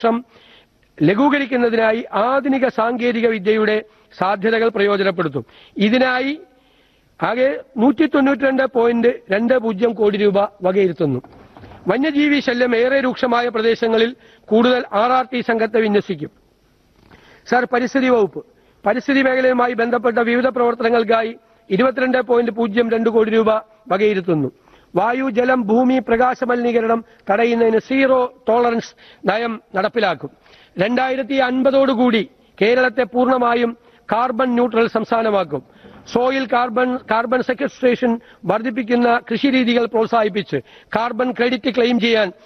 ഷം ലഘൂകരിക്കുന്നതിനായി ആധുനിക സാങ്കേതിക വിദ്യയുടെ സാധ്യതകൾ പ്രയോജനപ്പെടുത്തും ഇതിനായി ആകെ നൂറ്റി തൊണ്ണൂറ്റി രണ്ട് പോയിന്റ് രണ്ട് പൂജ്യം കോടി രൂപ വകയിരുത്തുന്നു വന്യജീവി ശല്യം ഏറെ രൂക്ഷമായ പ്രദേശങ്ങളിൽ കൂടുതൽ ആർ ആർ ടി സംഘത്തെ വിന്യസിക്കും സാർ പരിസ്ഥിതി വകുപ്പ് പരിസ്ഥിതി മേഖലയുമായി ബന്ധപ്പെട്ട വിവിധ പ്രവർത്തനങ്ങൾക്കായി ഇരുപത്തിരണ്ട് പോയിന്റ് പൂജ്യം രണ്ട് കോടി രൂപ വകയിരുത്തുന്നു വായു ജലം ഭൂമി പ്രകാശ മലിനീകരണം തടയുന്നതിന് സീറോ ടോളറൻസ് നയം നടപ്പിലാക്കും രണ്ടായിരത്തി അൻപതോടുകൂടി കേരളത്തെ പൂർണ്ണമായും കാർബൺ ന്യൂട്രൽ സംസ്ഥാനമാക്കും സോയിൽ കാർബൺ കാർബൺ സെക്വസ്ട്രേഷൻ വർദ്ധിപ്പിക്കുന്ന കൃഷിരീതികൾ പ്രോത്സാഹിപ്പിച്ച് കാർബൺ ക്രെഡിറ്റ് ക്ലെയിം ചെയ്യാൻ